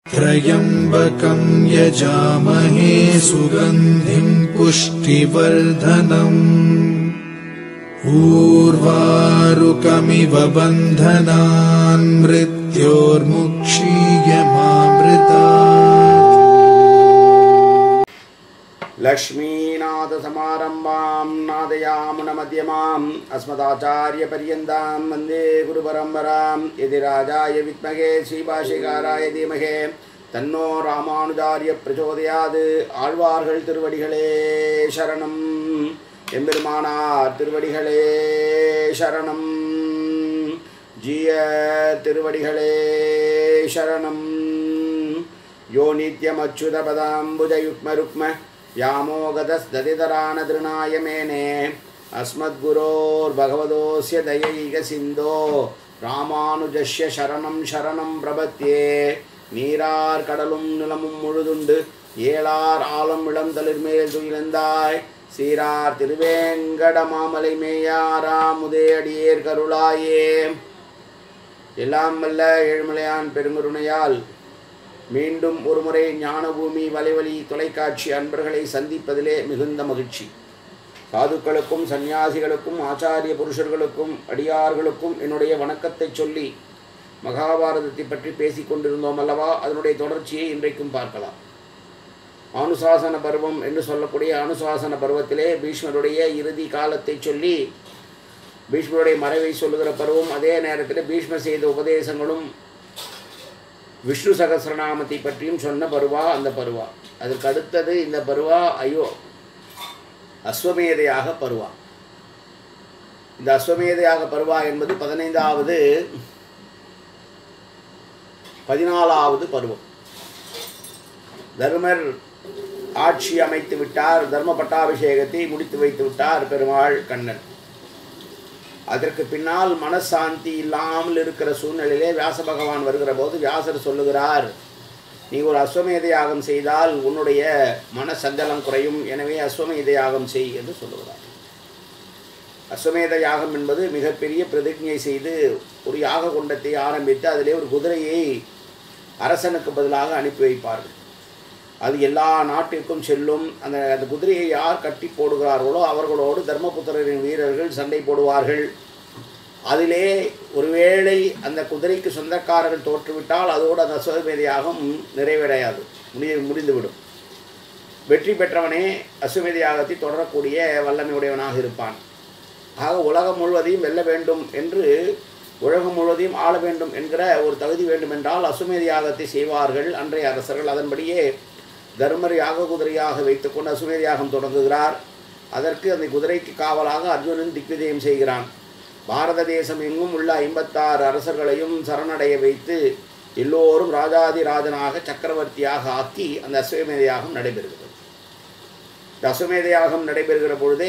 त्र्यम्बकं यजामहे सुगन्धिं पुष्टिवर्धनम् ऊर्वारुकमिव बन्धनान् मृत्योर्मुक्षीयमामृतात् लक्ष्मीनाथसमारम्भां नादयामुनमध्यमाम् अस्मदाचार्यपर्यन्तां वन्दे गुरुपरम्परां यदि राजाय विद्महे श्रीभाषिकाराय धीमहे தன்னோ ராமானுஜாரிய பிரச்சோதயாது ஆழ்வார்கள் திருவடிகளே சரணம் எம்பெருமானார் திருவடிகளே சரணம் ஜிய திருவடிகளே சரணம் यो नित्यमच्युतपदाम्बुजयुग्मरुक्म व्यामोगतस्तदितरानतृणाय मेने अस्मद्गुरोर्भगवतोऽस्य दयैकसिन्धो ராமானுஜஸ்ய சரணம் சரணம் பிரபத்தியே நீரார் கடலும் நிலமும் முழுதுண்டு ஏளார் ஆலம் இளந்தளிர் மேல் துயிலந்தாய் சீரார் திருவேங்கட மாமலை மேயாராம் உதயடியேர் கருளாயே எல்லாம் வல்ல ஏழுமலையான் பெருங்கருணையால் மீண்டும் ஒருமுறை ஞானபூமி வலைவலி தொலைக்காட்சி அன்பர்களை சந்திப்பதிலே மிகுந்த மகிழ்ச்சி சாதுக்களுக்கும் சந்நியாசிகளுக்கும் ஆச்சாரிய புருஷர்களுக்கும் அடியார்களுக்கும் என்னுடைய வணக்கத்தை சொல்லி மகாபாரதத்தை பற்றி பேசிக் கொண்டிருந்தோம் அல்லவா அதனுடைய தொடர்ச்சியை இன்றைக்கும் பார்க்கலாம் அனுசாசன பருவம் என்று சொல்லக்கூடிய அனுசாசன பருவத்திலே பீஷ்மருடைய இறுதி காலத்தை சொல்லி பீஷ்மருடைய மறைவை சொல்லுகிற பருவம் அதே நேரத்தில் பீஷ்மர் செய்த உபதேசங்களும் விஷ்ணு சகசிரநாமத்தை பற்றியும் சொன்ன பருவா அந்த பருவா அதற்கு அடுத்தது இந்த பருவா ஐயோ அஸ்வமேதையாக பருவா இந்த அஸ்வமேதையாக பருவா என்பது பதினைந்தாவது பதினாலாவது பருவம் தர்மர் ஆட்சி அமைத்து விட்டார் தர்ம பட்டாபிஷேகத்தை முடித்து வைத்து விட்டார் பெருமாள் கண்ணன் அதற்கு பின்னால் மனசாந்தி இல்லாமல் இருக்கிற சூழ்நிலையிலே வியாச பகவான் வருகிற போது வியாசர் சொல்லுகிறார் நீ ஒரு அஸ்வமேத யாகம் செய்தால் உன்னுடைய மன சஞ்சலம் குறையும் எனவே அஸ்வமேத யாகம் செய் என்று சொல்லுகிறார் அஸ்வமேத யாகம் என்பது மிகப்பெரிய பிரதிஜை செய்து ஒரு யாக குண்டத்தை ஆரம்பித்து அதிலே ஒரு குதிரையை அரசனுக்கு பதிலாக அனுப்பி வைப்பார்கள் அது எல்லா நாட்டிற்கும் செல்லும் அந்த அந்த குதிரையை யார் கட்டி போடுகிறார்களோ அவர்களோடு தர்மபுத்திரரின் வீரர்கள் சண்டை போடுவார்கள் அதிலே ஒருவேளை அந்த குதிரைக்கு சொந்தக்காரர்கள் தோற்றுவிட்டால் அதோடு அந்த அஸ்வமேதையாகம் நிறைவடையாது முடி முடிந்துவிடும் வெற்றி பெற்றவனே அஸ்வமேதையாகத்தை தொடரக்கூடிய வல்லமையுடையவனாக இருப்பான் ஆக உலகம் முழுவதையும் வெல்ல வேண்டும் என்று உலகம் முழுவதையும் ஆள வேண்டும் என்கிற ஒரு தகுதி வேண்டும் என்றால் அசுமேத யாகத்தை செய்வார்கள் அன்றைய அரசர்கள் அதன்படியே தர்மர் யாக குதிரையாக வைத்துக்கொண்டு அசுமேத யாகம் தொடங்குகிறார் அதற்கு அந்த குதிரைக்கு காவலாக அர்ஜுனன் திக்விஜயம் செய்கிறான் பாரத தேசம் எங்கும் உள்ள ஐம்பத்தாறு அரசர்களையும் சரணடைய வைத்து எல்லோரும் ராஜாதி ராஜனாக சக்கரவர்த்தியாக ஆக்கி அந்த அஸ்வமேத யாகம் நடைபெறுகிறது இந்த அஸ்வமேத யாகம் நடைபெறுகிற பொழுதே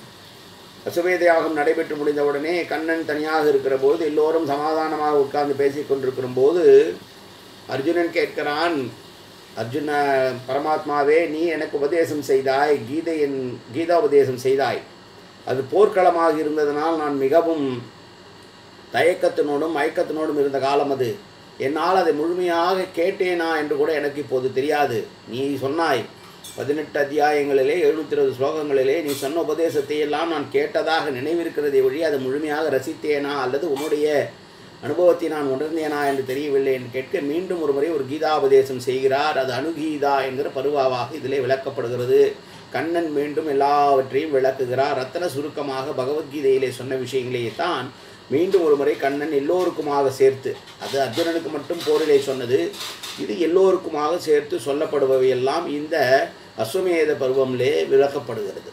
அசுவேத யாகம் நடைபெற்று முடிந்தவுடனே கண்ணன் தனியாக இருக்கிற போது எல்லோரும் சமாதானமாக உட்கார்ந்து பேசிக் கொண்டிருக்கிற போது அர்ஜுனன் கேட்கிறான் அர்ஜுன பரமாத்மாவே நீ எனக்கு உபதேசம் செய்தாய் கீதையின் கீதா உபதேசம் செய்தாய் அது போர்க்களமாக இருந்ததனால் நான் மிகவும் தயக்கத்தினோடும் மயக்கத்தினோடும் இருந்த காலம் அது என்னால் அதை முழுமையாக கேட்டேனா என்று கூட எனக்கு இப்போது தெரியாது நீ சொன்னாய் பதினெட்டு அத்தியாயங்களிலே எழுநூத்தி இருபது ஸ்லோகங்களிலே நீ சொன்ன உபதேசத்தை எல்லாம் நான் கேட்டதாக நினைவிருக்கிறதை வழி அதை முழுமையாக ரசித்தேனா அல்லது உன்னுடைய அனுபவத்தை நான் உணர்ந்தேனா என்று தெரியவில்லை என்று கேட்க மீண்டும் ஒரு முறை ஒரு கீதாபதேசம் செய்கிறார் அது அணுகீதா என்கிற பருவாவாக இதிலே விளக்கப்படுகிறது கண்ணன் மீண்டும் எல்லாவற்றையும் விளக்குகிறார் ரத்தன சுருக்கமாக பகவத்கீதையிலே சொன்ன விஷயங்களையே தான் மீண்டும் ஒரு முறை கண்ணன் எல்லோருக்குமாக சேர்த்து அது அர்ஜுனனுக்கு மட்டும் போரிலே சொன்னது இது எல்லோருக்குமாக சேர்த்து சொல்லப்படுபவையெல்லாம் இந்த அஸ்வமேத பருவம்லே விளக்கப்படுகிறது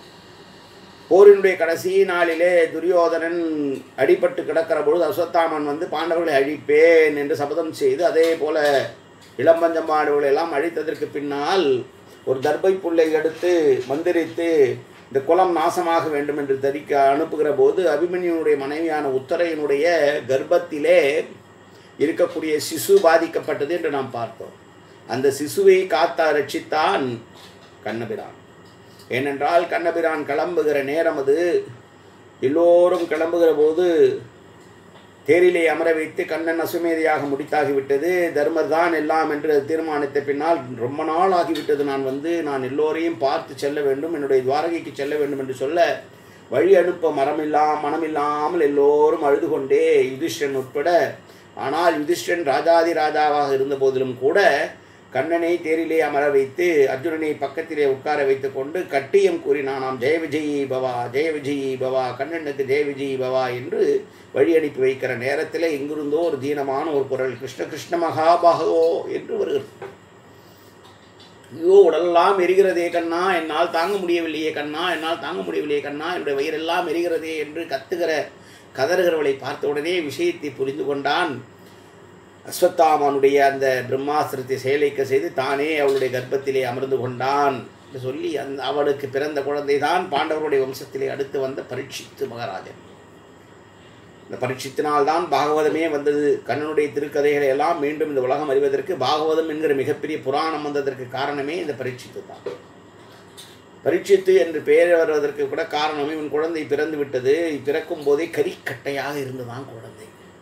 போரினுடைய கடைசி நாளிலே துரியோதனன் அடிபட்டு கிடக்கிற பொழுது அஸ்வத்தாமன் வந்து பாண்டவர்களை அழிப்பேன் என்று சபதம் செய்து அதே போல இளம்பஞ்சம்பாடுகளை எல்லாம் அழித்ததற்கு பின்னால் ஒரு தர்பை புல்லை எடுத்து மந்திரித்து இந்த குலம் நாசமாக வேண்டும் என்று தரிக்க அனுப்புகிற போது அபிமன்யுனுடைய மனைவியான உத்தரையினுடைய கர்ப்பத்திலே இருக்கக்கூடிய சிசு பாதிக்கப்பட்டது என்று நாம் பார்த்தோம் அந்த சிசுவை காத்தா ரட்சித்தான் கண்ணபிரான் ஏனென்றால் கண்ணபிரான் கிளம்புகிற நேரம் அது எல்லோரும் கிளம்புகிற போது தேரிலே அமர வைத்து கண்ணன் அசுமேதையாக முடித்தாகிவிட்டது தர்மர் தான் எல்லாம் என்று தீர்மானித்த பின்னால் ரொம்ப நாள் ஆகிவிட்டது நான் வந்து நான் எல்லோரையும் பார்த்து செல்ல வேண்டும் என்னுடைய துவாரகைக்கு செல்ல வேண்டும் என்று சொல்ல வழி அனுப்ப மரமில்லா மனமில்லாமல் எல்லோரும் அழுது கொண்டே யுதிஷ்டன் உட்பட ஆனால் யுதிஷ்டன் ராஜாதி ராஜாவாக இருந்த போதிலும் கூட கண்ணனை தேரிலே அமர வைத்து அர்ஜுனனை பக்கத்திலே உட்கார வைத்து கொண்டு கட்டியம் கூறினானாம் ஜெய விஜயி பவா ஜெய விஜயி பவா கண்ணனுக்கு ஜெய விஜயி பவா என்று வழி அனுப்பி வைக்கிற நேரத்தில் எங்கிருந்தோ ஒரு தீனமான ஒரு குரல் கிருஷ்ண கிருஷ்ண மகாபாகோ என்று வருகிறது ஐயோ உடலெல்லாம் எரிகிறதே கண்ணா என்னால் தாங்க முடியவில்லையே கண்ணா என்னால் தாங்க முடியவில்லையே கண்ணா என்னுடைய வயிறெல்லாம் எரிகிறதே என்று கத்துகிற கதறுகிறவளை பார்த்த உடனே விஷயத்தை புரிந்து கொண்டான் அஸ்வத்தாமனுடைய அந்த பிரம்மாஸ்திரத்தை செயலைக்க செய்து தானே அவளுடைய கர்ப்பத்திலே அமர்ந்து கொண்டான் என்று சொல்லி அந்த அவளுக்கு பிறந்த குழந்தை தான் பாண்டவருடைய வம்சத்திலே அடுத்து வந்த பரீட்சித்து மகாராஜன் இந்த பரீட்சித்தினால்தான் பாகவதமே வந்தது கண்ணனுடைய திருக்கதைகளை எல்லாம் மீண்டும் இந்த உலகம் அறிவதற்கு பாகவதம் என்கிற மிகப்பெரிய புராணம் வந்ததற்கு காரணமே இந்த பரீட்சித்து தான் பரீட்சித்து என்று பெயர் வருவதற்கு கூட காரணம் இவன் குழந்தை பிறந்து விட்டது பிறக்கும் போதே கரிக்கட்டையாக இருந்துதான் குழந்தை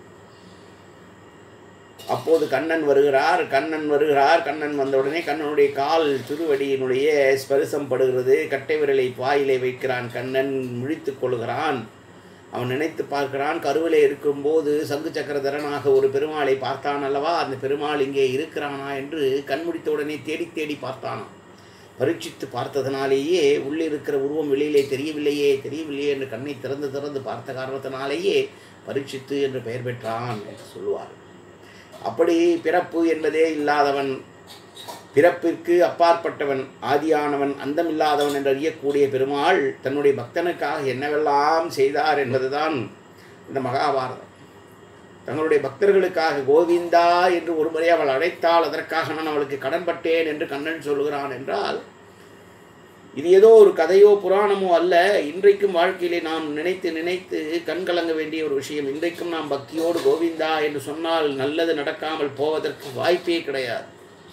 அப்போது கண்ணன் வருகிறார் கண்ணன் வருகிறார் கண்ணன் வந்தவுடனே கண்ணனுடைய கால் திருவடியினுடைய ஸ்பரிசம் படுகிறது கட்டை விரலை வாயிலே வைக்கிறான் கண்ணன் முழித்துக் கொள்கிறான் அவன் நினைத்து பார்க்கிறான் கருவிலே இருக்கும்போது சங்கு சக்கரதரனாக ஒரு பெருமாளை பார்த்தான் அல்லவா அந்த பெருமாள் இங்கே இருக்கிறானா என்று கண்முடித்த உடனே தேடி தேடி பார்த்தானாம் பரீட்சித்து பார்த்ததனாலேயே உள்ளே இருக்கிற உருவம் வெளியிலே தெரியவில்லையே தெரியவில்லையே என்று கண்ணை திறந்து திறந்து பார்த்த காரணத்தினாலேயே பரீட்சித்து என்று பெயர் பெற்றான் என்று சொல்லுவார் அப்படி பிறப்பு என்பதே இல்லாதவன் பிறப்பிற்கு அப்பாற்பட்டவன் ஆதியானவன் அந்தமில்லாதவன் என்று அறியக்கூடிய பெருமாள் தன்னுடைய பக்தனுக்காக என்னவெல்லாம் செய்தார் என்பதுதான் இந்த மகாபாரதம் தங்களுடைய பக்தர்களுக்காக கோவிந்தா என்று ஒரு முறை அவள் அழைத்தால் அதற்காக நான் அவளுக்கு கடன்பட்டேன் என்று கண்ணன் சொல்லுகிறான் என்றால் இது ஏதோ ஒரு கதையோ புராணமோ அல்ல இன்றைக்கும் வாழ்க்கையிலே நாம் நினைத்து நினைத்து கண்கலங்க வேண்டிய ஒரு விஷயம் இன்றைக்கும் நாம் பக்தியோடு கோவிந்தா என்று சொன்னால் நல்லது நடக்காமல் போவதற்கு வாய்ப்பே கிடையாது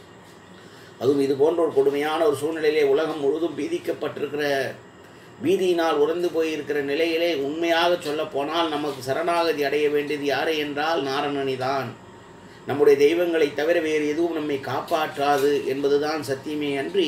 அதுவும் இது போன்ற ஒரு கொடுமையான ஒரு சூழ்நிலையிலே உலகம் முழுதும் பீதிக்கப்பட்டிருக்கிற பீதியினால் உறந்து போயிருக்கிற நிலையிலே உண்மையாக சொல்ல போனால் நமக்கு சரணாகதி அடைய வேண்டியது யாரை என்றால் நாரணனி தான் நம்முடைய தெய்வங்களை தவிர வேறு எதுவும் நம்மை காப்பாற்றாது என்பதுதான் சத்தியமே அன்றி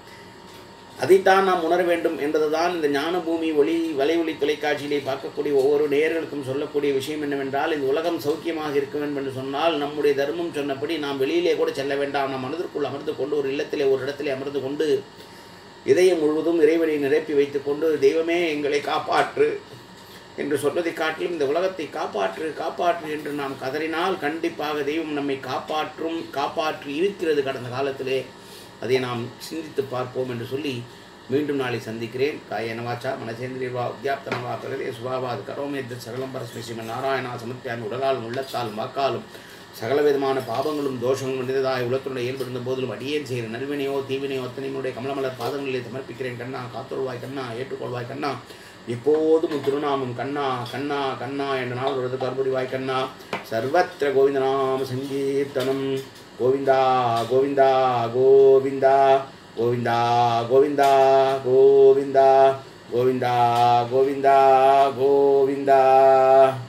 அதைத்தான் நாம் உணர வேண்டும் என்பதுதான் இந்த ஞானபூமி ஒளி வலை ஒளி தொலைக்காட்சியிலே பார்க்கக்கூடிய ஒவ்வொரு நேயர்களுக்கும் சொல்லக்கூடிய விஷயம் என்னவென்றால் இந்த உலகம் சௌக்கியமாக இருக்க வேண்டும் என்று சொன்னால் நம்முடைய தர்மம் சொன்னபடி நாம் வெளியிலே கூட செல்ல வேண்டாம் நம் மனதிற்குள் அமர்ந்து கொண்டு ஒரு இல்லத்திலே ஒரு இடத்திலே அமர்ந்து கொண்டு இதயம் முழுவதும் இறைவனை நிரப்பி வைத்துக்கொண்டு தெய்வமே எங்களை காப்பாற்று என்று சொல்வதை காட்டிலும் இந்த உலகத்தை காப்பாற்று காப்பாற்று என்று நாம் கதறினால் கண்டிப்பாக தெய்வம் நம்மை காப்பாற்றும் காப்பாற்றி இருக்கிறது கடந்த காலத்திலே அதை நாம் சிந்தித்து பார்ப்போம் என்று சொல்லி மீண்டும் நாளை சந்திக்கிறேன் காயனவாச்சா மனசேந்திரியவா உத்யாப்தனவா பிரகதே சுபாவாத் கரோமேத்த சகலம் பரஸ்மி ஸ்ரீமன் நாராயணா சமர்ப்பியாமி உடலாலும் உள்ளத்தாலும் வாக்காலும் சகலவிதமான பாவங்களும் தோஷங்களும் மனிததாய் உலகத்தினுடைய இயல்பிருந்த போதிலும் அடியேன் செய்கிற நல்வினையோ தீவினையோ அத்தனையினுடைய கமலமலர் பாதங்களிலே சமர்ப்பிக்கிறேன் கண்ணா காத்தொருவாய் கண்ணா ஏற்றுக்கொள்வாய் கண்ணா எப்போதும் உன் திருநாமம் கண்ணா கண்ணா கண்ணா என்ற நாள் வருது கருபுரிவாய் கண்ணா சர்வத்திர கோவிந்தநாம சங்கீர்த்தனம் கோவிந்தா கோவிந்தா கோவிந்தா கோவிந்தா கோவிந்தா கோவிந்தா கோவிந்தா கோவிந்தா கோவிந்தா